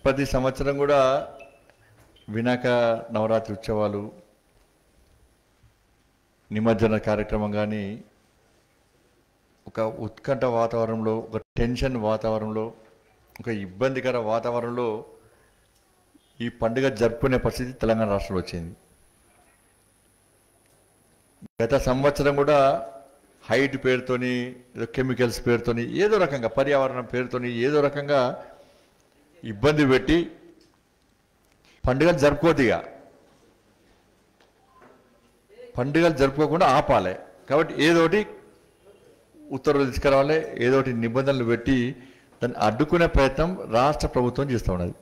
ప్రతి సంవత్సరం కూడా వినాయక నవరాత్రి ఉత్సవాలు నిమజ్జన కార్యక్రమం కానీ ఒక ఉత్కంఠ వాతావరణంలో ఒక టెన్షన్ వాతావరణంలో ఒక ఇబ్బందికర వాతావరణంలో ఈ పండుగ జరుపుకునే పరిస్థితి తెలంగాణ రాష్ట్రంలో వచ్చింది గత సంవత్సరం కూడా హైట్ పేరుతోని ఏదో కెమికల్స్ పేరుతోని ఏదో రకంగా పర్యావరణం పేరుతోని ఏదో రకంగా ఇబ్బంది పెట్టి పండుగలు జరుపుకోవద్దు ఇక పండుగలు జరుపుకోకుండా ఆపాలి కాబట్టి ఏదోటి ఉత్తర్వులు తీసుకురావాలి ఏదోటి నిబంధనలు పెట్టి దాన్ని అడ్డుకునే ప్రయత్నం రాష్ట్ర ప్రభుత్వం చేస్తూ ఉన్నది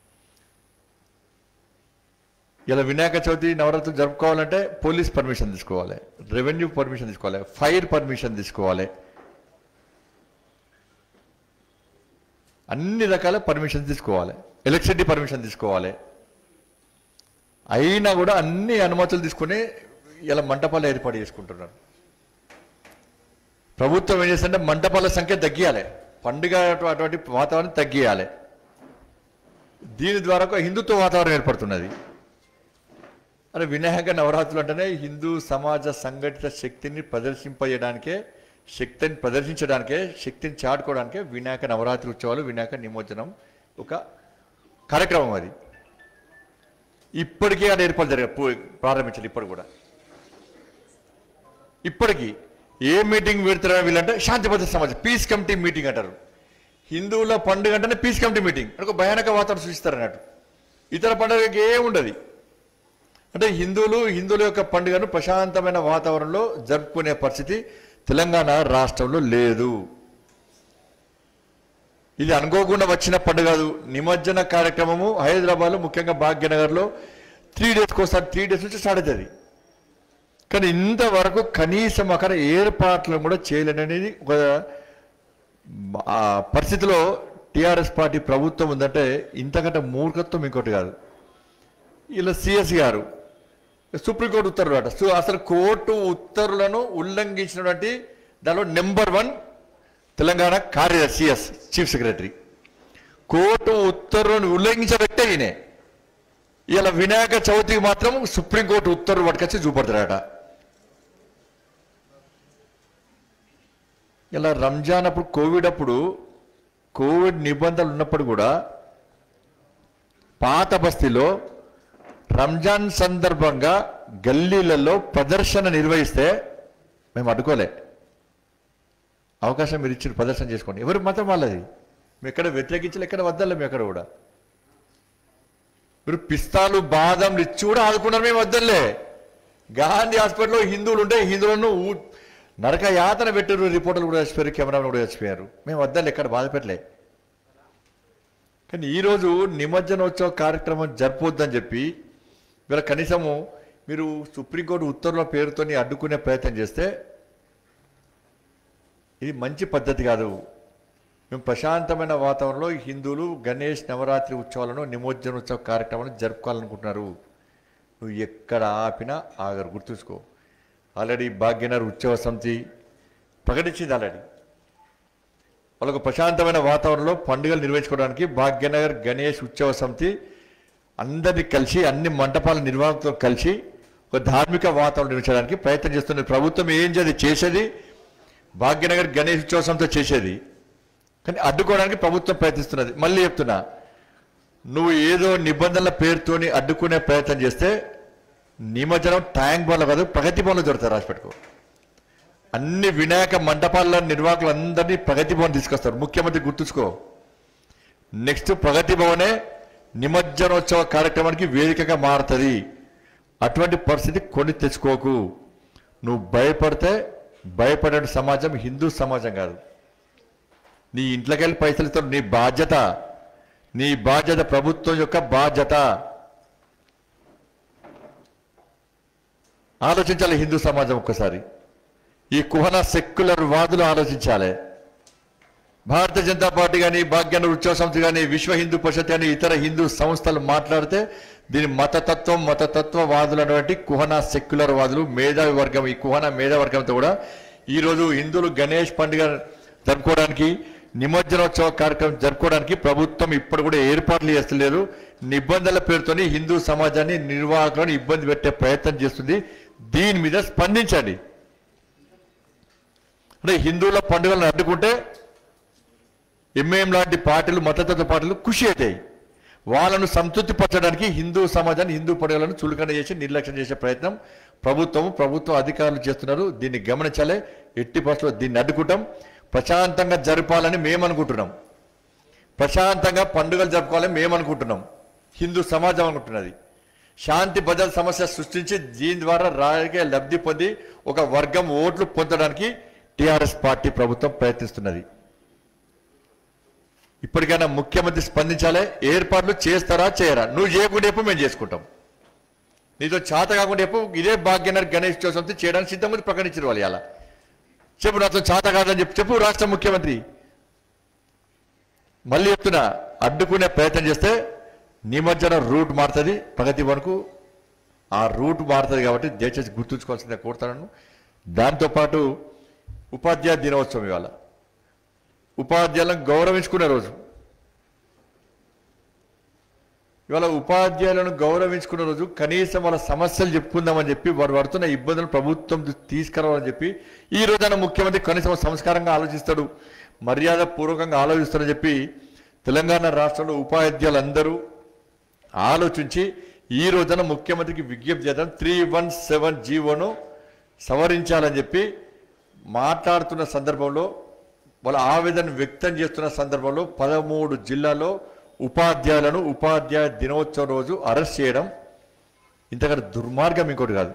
ఇలా వినాయక చవితి నవరాత్రులు జరుపుకోవాలంటే పోలీస్ పర్మిషన్ తీసుకోవాలి రెవెన్యూ పర్మిషన్ తీసుకోవాలి ఫైర్ పర్మిషన్ తీసుకోవాలి అన్ని రకాల పర్మిషన్ తీసుకోవాలి ఎలక్ట్రిసిటీ పర్మిషన్ తీసుకోవాలి అయినా కూడా అన్ని అనుమతులు తీసుకుని ఇలా మంటపాలు ఏర్పాటు చేసుకుంటున్నారు ప్రభుత్వం ఏం చేస్తుంటే మంటపాల సంఖ్య తగ్గియాలి పండుగ అటు- అటువంటి వాతావరణం తగ్గియాలి దీని ద్వారా ఒక హిందుత్వ వాతావరణం ఏర్పడుతున్నది అరే వినాయక నవరాత్రులు అంటేనే హిందూ సమాజ సంఘటిత శక్తిని ప్రదర్శింపజేయడానికే శక్తిని ప్రదర్శించడానికే శక్తిని చాటుకోవడానికే వినాయక నవరాత్రి ఉత్సవాలు వినాయక నిమజ్జనం ఒక కార్యక్రమం అది ఇప్పటికే అది ఏర్పాటు జరిగే ప్రారంభించారు ఇప్పుడు కూడా ఇప్పటికీ ఏ మీటింగ్ పెడతారో వీళ్ళంటే శాంతి భద్రత సమాజం పీస్ కమిటీ మీటింగ్ అంటారు హిందువుల పండుగ అంటేనే పీస్ కమిటీ మీటింగ్ అంటే ఒక భయానక వాతావరణం సృష్టిస్తారు అన్నట్టు ఇతర పండుగకి ఏముండదు అంటే హిందువులు హిందువుల యొక్క పండుగను ప్రశాంతమైన వాతావరణంలో జరుపుకునే పరిస్థితి తెలంగాణ రాష్ట్రంలో లేదు ఇది అనుకోకుండా వచ్చిన పండుగ కాదు నిమజ్జన కార్యక్రమము హైదరాబాద్లో ముఖ్యంగా భాగ్యనగర్లో త్రీ డేస్కి ఒకసారి త్రీ డేస్ నుంచి స్టార్ట్ అవుతుంది కానీ ఇంతవరకు కనీసం అక్కడ ఏర్పాట్లను కూడా చేయలేననేది ఒక ఆ పరిస్థితిలో టిఆర్ఎస్ పార్టీ ప్రభుత్వం ఉందంటే ఇంతకంటే మూర్ఖత్వం ఇంకోటి కాదు ఇలా సిఎస్ గారు సుప్రీంకోర్టు ఉత్తర్వులు అట సో అసలు కోర్టు ఉత్తర్వులను ఉల్లంఘించినటువంటి దానిలో నెంబర్ వన్ తెలంగాణ కార్యదర్శి సిఎస్ చీఫ్ సెక్రటరీ కోర్టు ఉత్తర్వులను ఉల్లంఘించిన వ్యక్తే ఈయనే ఇలా వినాయక చవితికి మాత్రం సుప్రీంకోర్టు ఉత్తర్వులు పట్టుకొచ్చి చూపడతారట ఇలా రంజాన్ అప్పుడు కోవిడ్ అప్పుడు కోవిడ్ నిబంధనలు ఉన్నప్పుడు కూడా పాత బస్తీలో రంజాన్ సందర్భంగా గల్లీలలో ప్రదర్శన నిర్వహిస్తే మేము అడ్డుకోలే అవకాశం మీరు ఇచ్చిన ప్రదర్శన చేసుకోండి ఎవరి మతం వాళ్ళది మేము ఎక్కడ వ్యతిరేకించలే ఎక్కడ వద్దలే మేము ఎక్కడ కూడా మీరు పిస్తాలు బాదంలు ఇచ్చి కూడా ఆదుకున్నారు మేము వద్దలే గాంధీ హాస్పిటల్లో హిందువులు ఉంటే హిందువులను ఊ- నరక యాతన పెట్టారు రిపోర్టర్లు కూడా చచ్చిపోయారు కెమెరాలు కూడా చచ్చిపోయారు మేము వద్దలే ఎక్కడ బాధ పెట్టలే కానీ ఈరోజు నిమజ్జనోత్సవ కార్యక్రమం జరపొద్దని చెప్పి వీళ్ళ కనీసము మీరు సుప్రీంకోర్టు ఉత్తర్వుల పేరుతోని అడ్డుకునే ప్రయత్నం చేస్తే ఇది మంచి పద్ధతి కాదు మేము ప్రశాంతమైన వాతావరణంలో హిందువులు గణేష్ నవరాత్రి ఉత్సవాలను నిమజ్జనోత్సవ కార్యక్రమాలను జరుపుకోవాలనుకుంటున్నారు నువ్వు ఎక్కడ ఆపినా ఆగరు గుర్తుంచుకో ఆల్రెడీ భాగ్యనగర్ ఉత్సవ సమితి ప్రకటించింది ఆల్రెడీ వాళ్ళకు ప్రశాంతమైన వాతావరణంలో పండుగలు నిర్వహించుకోవడానికి భాగ్యనగర్ గణేష్ ఉత్సవ సమితి అందరినీ కలిసి అన్ని మంటపాల నిర్వాహకులతో కలిసి ఒక ధార్మిక వాతావరణం నిర్మించడానికి ప్రయత్నం చేస్తున్నది ప్రభుత్వం ఏం చేది చేసేది భాగ్యనగర్ గణేష్ ఉత్సవ సమితితో చేసేది కానీ అడ్డుకోవడానికి ప్రభుత్వం ప్రయత్నిస్తున్నది మళ్ళీ చెప్తున్నా నువ్వు ఏదో నిబంధనల పేరుతోని అడ్డుకునే ప్రయత్నం చేస్తే నిమజ్జనం ట్యాంక్ బండ్లు కాదు ప్రగతి బండ్లు దొరుకుతారు రాసిపెట్టుకో అన్ని వినాయక మండపాల నిర్వాహకులు అందరినీ ప్రగతి భవన్ తీసుకొస్తారు ముఖ్యమంత్రి గుర్తుంచుకో నెక్స్ట్ ప్రగతి భవనే నిమజ్జనోత్సవ కార్యక్రమానికి వేదికగా మారుతుంది అటువంటి పరిస్థితి కొని తెచ్చుకోకు నువ్వు భయపడితే భయపడే సమాజం హిందూ సమాజం కాదు నీ ఇంట్లోకి వెళ్ళి పైసలతో నీ బాధ్యత నీ బాధ్యత ప్రభుత్వం యొక్క బాధ్యత ఆలోచించాలి హిందూ సమాజం ఒక్కసారి ఈ కుహన సెక్యులర్ వాదులు ఆలోచించాలి భారతీయ జనతా పార్టీ కానీ భాగ్యాన ఉత్సవ సంస్థ కానీ విశ్వ హిందూ పరిషత్ కానీ ఇతర హిందూ సంస్థలు మాట్లాడితే దీని మతతత్వం మతతత్వవాదులు అనేటువంటి కుహన సెక్యులర్ వాదులు మేధావి వర్గం ఈ కుహన మేధావి వర్గంతో కూడా ఈరోజు హిందువులు గణేష్ పండుగ జరుపుకోవడానికి నిమజ్జనోత్సవ కార్యక్రమం జరుపుకోవడానికి ప్రభుత్వం ఇప్పుడు కూడా ఏర్పాట్లు చేస్తలేదు నిబంధనల పేరుతోని హిందూ సమాజాన్ని నిర్వాహకులను ఇబ్బంది పెట్టే ప్రయత్నం చేస్తుంది దీని మీద స్పందించండి అంటే హిందువుల పండుగలను అడ్డుకుంటే ఎంఏఎం లాంటి పార్టీలు మతతత్వ పార్టీలు ఖుషి అవుతాయి వాళ్ళను సంతృప్తి పరచడానికి హిందూ సమాజాన్ని హిందూ పండుగలను చులకన చేసి నిర్లక్ష్యం చేసే ప్రయత్నం ప్రభుత్వం ప్రభుత్వ అధికారులు చేస్తున్నారు దీన్ని గమనించాలి ఎట్టి పరిస్థితుల్లో దీన్ని అడ్డుకుంటాం ప్రశాంతంగా జరపాలని మేము అనుకుంటున్నాం ప్రశాంతంగా పండుగలు జరుపుకోవాలని మేము అనుకుంటున్నాం హిందూ సమాజం అనుకుంటున్నది శాంతి భద్రత సమస్య సృష్టించి దీని ద్వారా రాజకీయ లబ్ధి పొంది ఒక వర్గం ఓట్లు పొందడానికి టిఆర్ఎస్ పార్టీ ప్రభుత్వం ప్రయత్నిస్తున్నది ఇప్పటికైనా ముఖ్యమంత్రి స్పందించాలి ఏర్పాట్లు చేస్తారా చేయరా నువ్వు చేయకుండా చెప్పు మేము చేసుకుంటాం నీతో చేత కాకుండా చెప్పు ఇదే భాగ్యనగర్ గణేష్ చౌసంతి చేయడానికి సిద్ధంగా ప్రకటించారు వాళ్ళు ఇలా చెప్పు నాతో చేత కాదని చెప్పు చెప్పు రాష్ట్ర ముఖ్యమంత్రి మళ్ళీ చెప్తున్నా అడ్డుకునే ప్రయత్నం చేస్తే నిమజ్జన రూట్ మారుతుంది ప్రగతి వరకు ఆ రూట్ మారుతుంది కాబట్టి దయచేసి గుర్తుంచుకోవాల్సిందే కోరుతాను దాంతోపాటు ఉపాధ్యాయ దినోత్సవం ఇవాళ ఉపాధ్యాయులను గౌరవించుకునే రోజు ఇవాళ ఉపాధ్యాయులను గౌరవించుకున్న రోజు కనీసం వాళ్ళ సమస్యలు చెప్పుకుందామని చెప్పి వారు పడుతున్న ఇబ్బందులు ప్రభుత్వం దృష్టికి తీసుకురావాలని చెప్పి ఈ రోజున ముఖ్యమంత్రి కనీసం సంస్కారంగా ఆలోచిస్తాడు మర్యాద పూర్వకంగా ఆలోచిస్తాడని చెప్పి తెలంగాణ రాష్ట్రంలో ఉపాధ్యాయులందరూ ఆలోచించి ఈ రోజున ముఖ్యమంత్రికి విజ్ఞప్తి చేద్దాం త్రీ వన్ సెవెన్ జీవోను సవరించాలని చెప్పి మాట్లాడుతున్న సందర్భంలో వాళ్ళ ఆవేదన వ్యక్తం చేస్తున్న సందర్భంలో పదమూడు జిల్లాల్లో ఉపాధ్యాయులను ఉపాధ్యాయ దినోత్సవం రోజు అరెస్ట్ చేయడం ఇంతకన్నా దుర్మార్గం ఇంకోటి కాదు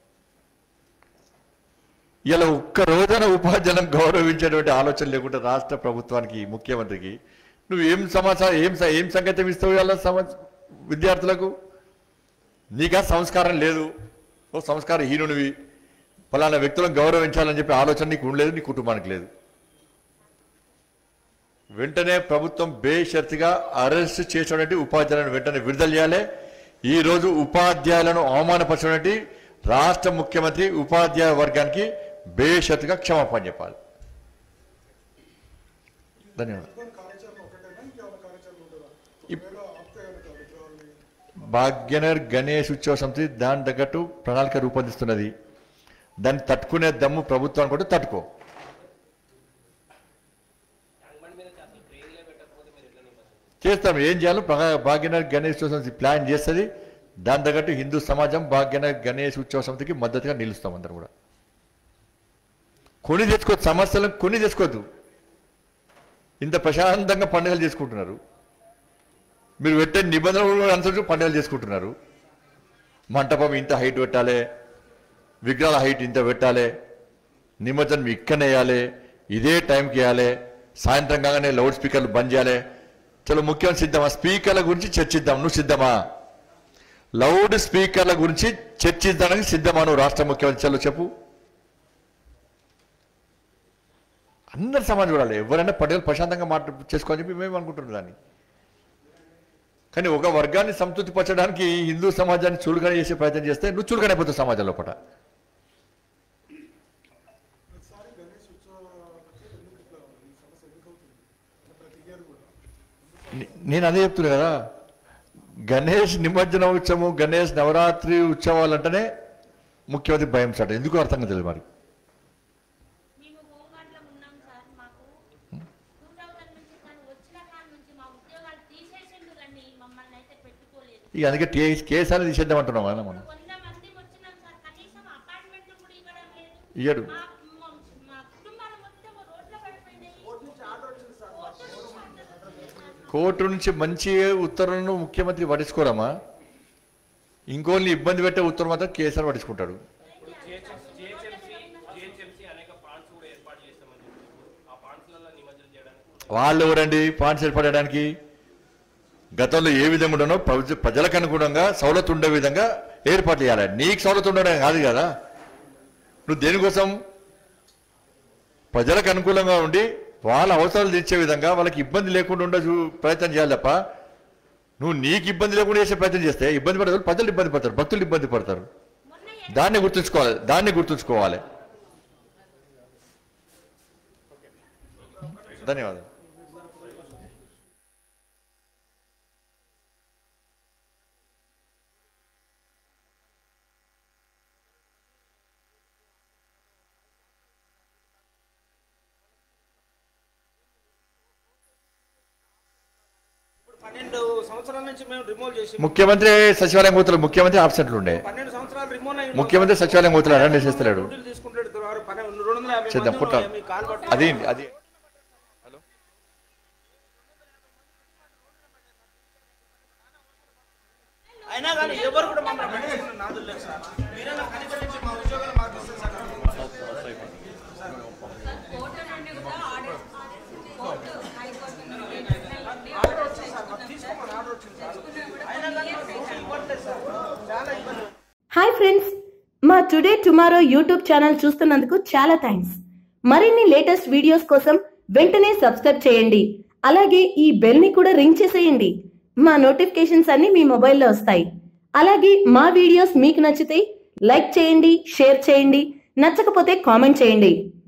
ఇలా ఒక్క రోజున ఉపాధ్యాయులను గౌరవించేటువంటి ఆలోచన లేకుండా రాష్ట్ర ప్రభుత్వానికి ముఖ్యమంత్రికి నువ్వు ఏం సమాచారం ఏం స- ఏం సంకేతం ఇస్తావు ఇవాళ సమ విద్యార్థులకు నీకా సంస్కారం లేదు ఓ సంస్కార హీనునివి ఫలానా వ్యక్తులను గౌరవించాలని చెప్పి ఆలోచన నీకు ఉండలేదు నీ కుటుంబానికి లేదు వెంటనే ప్రభుత్వం బేషరతుగా అరెస్ట్ చేసినటువంటి ఉపాధ్యాయులను వెంటనే విడుదల చేయాలి ఈ రోజు ఉపాధ్యాయులను అవమానపరిచినటువంటి రాష్ట్ర ముఖ్యమంత్రి ఉపాధ్యాయ వర్గానికి బేషరతుగా క్షమాపణ చెప్పాలి ధన్యవాదాలు అనుకోని కార్యాచరణ ఒకటేనా ఇంకేమైనా కార్యాచరణ ఉంటుందా ఒకవేళ ఆప్తే కనుక విగ్రహాన్ని భాగ్యనగర్ గణేష్ ఉత్సవ సమితి దాని తగ్గట్టు ప్రణాళిక రూపొందిస్తున్నది దాన్ని తట్టుకునే దమ్ము ప్రభుత్వం కూడా తట్టుకో ట్యాంక్ మీద అసలు ట్రైన్లే పెట్టకపోతే మీరు ఎట్లా నింపారు చేస్తాం ఏం చేయాలో ప్రగా- భాగ్యనగర్ గణేష్ ఉత్సవ సమితి ప్లాన్ చేస్తుంది దాని తగ్గట్టు హిందూ సమాజం భాగ్యనగర్ గణేష్ ఉత్సవ సమితికి మద్దతుగా నిలుస్తాం అందరం కూడా కొని తెచ్చుకోవద్దు సమస్యలను కొని తెచ్చుకోవద్దు ఇంత ప్రశాంతంగా పండుగలు చేసుకుంటున్నారు మీరు పెట్టే నిబంధనలు అనుసరించి పండుగలు చేసుకుంటున్నారు మంటపం ఇంత హైట్ పెట్టాలి విగ్రహాల హైట్ ఇంత పెట్టాలి నిమజ్జనం ఇక్కడనే వేయాలి ఇదే టైంకి వేయాలి సాయంత్రం కాగానే లౌడ్ స్పీకర్లు బంద్ చేయాలి చలో ముఖ్యం సిద్ధమా స్పీకర్ల గురించి చర్చిద్దాం నువ్వు సిద్ధమా లౌడ్ స్పీకర్ల గురించి చర్చిద్దానికి సిద్ధమా నువ్వు రాష్ట్ర ముఖ్యమంత్రి చలో చెప్పు అందరు సమాజం చూడాలి ఎవరైనా పండుగలు ప్రశాంతంగా మాట చేసుకోని చెప్పి మేము అనుకుంటున్నాం దాన్ని కానీ ఒక వర్గాన్ని సంతృప్తి పరచడానికి హిందూ సమాజాన్ని చురుకన చేసే ప్రయత్నం చేస్తే నువ్వు చురుకనైపోతావు సమాజం లోపల ప్రతిసారి గణేష్ ఉత్సవాలకి ఎందుకు ఇట్లా ఈ సమస్య ఎందుకు అవుతుంది అంటే ప్రతి ఇయర్ కూడా నే- నేను అదే చెప్తున్నా కదా గణేష్ నిమజ్జన ఉత్సవం గణేష్ నవరాత్రి ఉత్సవాలు అంటేనే ముఖ్యమంత్రి భయం సార్ ఎందుకు అర్థం తెలియదు మరి మేము హోంగార్డ్లో ఉన్నాం సార్ మాకు టూ థౌజండ్ నుంచి తను వచ్చిన కాడ నుంచి మా ఉద్యోగాలు తీసేసిండు కానీ మమ్మల్ని అయితే పెట్టుకోలేదు ఇక అందుకే టే కేసాలు తీసేద్దాం అంటున్నాం కదా మనం కొంతమంది వచ్చినాం సార్ కనీసం అపార్ట్మెంట్లు కూడా ఇవ్వడం లేదు ఇయ్యడు మా మా- మా కుటుంబాలు మొత్తం రోడ్ల పడిపోయినాయి కోర్టు నుంచి ఆర్డర్ వచ్చింది సార్. కోర్టు నుంచి మంచి ఉత్తర్వులను ముఖ్యమంత్రి పట్టించుకోరమ్మా ఇంకోళ్ళని ఇబ్బంది పెట్టే ఉత్తర్వు మాత్రం కేసీఆర్ పట్టించుకుంటాడు ఇప్పుడు జిహెచ్ఎంసీ జిహెచ్ఎంసీ జిహెచ్ఎంసీ అనేక పాండ్స్ కూడా ఏర్పాటు చేస్తామని చెప్పి ఆ పాండ్స్లలో నిమజ్జనం చేయడానికి వాళ్ళు ఎవరండి పాయింట్స్ ఏర్పడడానికి గతంలో ఏ విధంగా ఉండనో ప్రజ- ప్రజలకు అనుగుణంగా సౌలత్ ఉండే విధంగా ఏర్పాట్లు చేయాలి నీకు సౌలత్ ఉండడం కాదు కదా నువ్వు దేనికోసం ప్రజలకు అనుకూలంగా ఉండి వాళ్ళ అవసరాలు తీర్చే విధంగా వాళ్ళకి ఇబ్బంది లేకుండా ఉండే చూ- ప్రయత్నం చేయాలి తప్ప నువ్వు నీకు ఇబ్బంది లేకుండా చేసే ప్రయత్నం చేస్తే ఇబ్బంది పడతారు ప్రజలు ఇబ్బంది పడతారు భక్తులు ఇబ్బంది పడతారు మొన్న దాన్ని గుర్తుంచుకోవాలి దాన్ని గుర్తుంచుకోవాలి ధన్యవాదాలు సంవత్సరాల నుంచి మేము రిమూవ్ చేసి ముఖ్యమంత్రి సచివాలయం కూతురు ముఖ్యమంత్రి ఆబ్సెంట్లు ఉండే పన్నెండు సంవత్సరాలు రిమూవ్ అయ్యి ముఖ్యమంత్రి సచివాలయం కూతురు అరెండ్ చేస్తలేడు డ్యూటీలు తీసుకుంటాడు వారు పన్నెండు రెండు వందల యాభై చేద్దాం మంది పుట్ట ఉన్నాం, మీ కాలు పట్టు. అది అది అయినా కానీ ఎవరు కూడా మమ్మల్ని పట్టించుకున్న నాదులు లేదు సార్ మీరైనా కనికరించి మా ఉద్యోగాలు మాకు ఇస్తే సార్ కోర్టు నుండి కూడా ఆర్డర్ కోర్టు హైకోర్టు నుండి ఆర్డర్ వచ్చింది సార్ మాకు తీసుకోమని ఆర్డర్ వచ్చింది సార్ అయినా కానీ మాకు డ్యూటీ ఇవ్వట్లేదు సార్ చాలా ఇబ్బంది హాయ్ ఫ్రెండ్స్ మా టుడే టుమారో యూట్యూబ్ ఛానల్ చూస్తున్నందుకు చాలా థ్యాంక్స్ మరిన్ని లేటెస్ట్ వీడియోస్ కోసం వెంటనే సబ్స్క్రైబ్ చేయండి అలాగే ఈ బెల్ ని కూడా రింగ్ చేసేయండి మా నోటిఫికేషన్స్ అన్ని మీ మొబైల్లో వస్తాయి అలాగే మా వీడియోస్ మీకు నచ్చితే లైక్ చేయండి షేర్ చేయండి నచ్చకపోతే కామెంట్ చేయండి